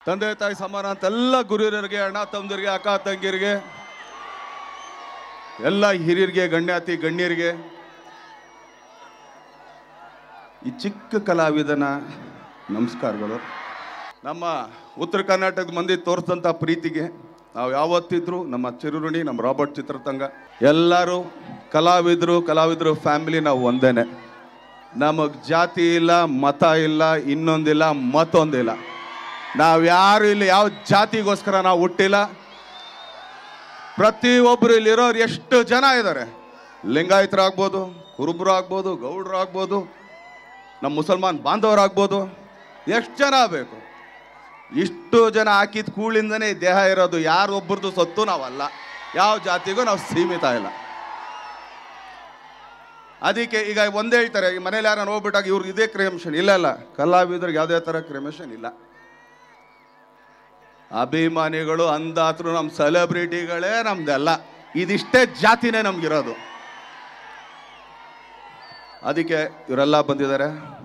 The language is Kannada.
ತಂದೆ ತಾಯಿ ಸಮಾನ ಅಂತ ಎಲ್ಲ ಗುರುಹಿರಿಯರಿಗೆ ಅಣ್ಣ ತಮ್ಮದಿರಿಗೆ ಅಕ್ಕ ತಂಗಿರಿಗೆ ಎಲ್ಲ ಹಿರಿಯರಿಗೆ ಗಣ್ಯಾತಿ ಗಣ್ಯರಿಗೆ ಈ ಚಿಕ್ಕ ಕಲಾವಿದನ ನಮಸ್ಕಾರಗಳು ನಮ್ಮ ಉತ್ತರ ಕರ್ನಾಟಕದ ಮಂದಿ ತೋರಿಸಿದಂಥ ಪ್ರೀತಿಗೆ ನಾವು ಯಾವತ್ತಿದ್ರು ನಮ್ಮ ಚಿರುರುಣಿ ನಮ್ಮ ರಾಬರ್ಟ್ ಚಿತ್ರತಂಗ ಎಲ್ಲರೂ ಕಲಾವಿದರು ಕಲಾವಿದರು ಫ್ಯಾಮಿಲಿ ನಾವು ಒಂದೇನೆ ನಮಗೆ ಜಾತಿ ಇಲ್ಲ ಮತ ಇಲ್ಲ ಇನ್ನೊಂದಿಲ್ಲ ಮತ್ತೊಂದಿಲ್ಲ ನಾವು ಯಾರು ಇಲ್ಲಿ ಯಾವ ಜಾತಿಗೋಸ್ಕರ ನಾವು ಹುಟ್ಟಿಲ್ಲ ಪ್ರತಿಯೊಬ್ಬರು ಇಲ್ಲಿರೋರು ಎಷ್ಟು ಜನ ಇದ್ದಾರೆ ಲಿಂಗಾಯತರಾಗ್ಬೋದು ಕುರುಬರು ಆಗ್ಬೋದು ಗೌಡ್ರು ಆಗ್ಬೋದು ನಮ್ಮ ಮುಸಲ್ಮಾನ್ ಬಾಂಧವರಾಗ್ಬೋದು ಎಷ್ಟು ಜನ ಬೇಕು ಇಷ್ಟು ಜನ ಹಾಕಿದ ಕೂಳಿಂದನೇ ಈ ದೇಹ ಇರೋದು ಯಾರೊಬ್ಬರದು ಸತ್ತು ನಾವಲ್ಲ ಯಾವ ಜಾತಿಗೂ ನಾವು ಸೀಮಿತ ಇಲ್ಲ ಅದಕ್ಕೆ ಈಗ ಒಂದೇ ಹೇಳ್ತಾರೆ ಈ ಮನೇಲಿ ಯಾರು ಹೋಗ್ಬಿಟ್ಟಾಗ ಇವ್ರಿಗೆ ಇದೇ ಕ್ರಿಮಿಷನ್ ಇಲ್ಲ ಇಲ್ಲ ಕಲಾವಿದ್ರಿಗೆ ಯಾವುದೇ ಥರ ಕ್ರಿಮಿಷನ್ ಇಲ್ಲ ಅಭಿಮಾನಿಗಳು ಅಂದಾತ್ರು ನಮ್ಮ ಸೆಲೆಬ್ರಿಟಿಗಳೇ ನಮ್ದೆಲ್ಲ ಇದಿಷ್ಟೇ ಜಾತಿನೇ ನಮ್ಗಿರೋದು ಅದಕ್ಕೆ ಇವರೆಲ್ಲ ಬಂದಿದ್ದಾರೆ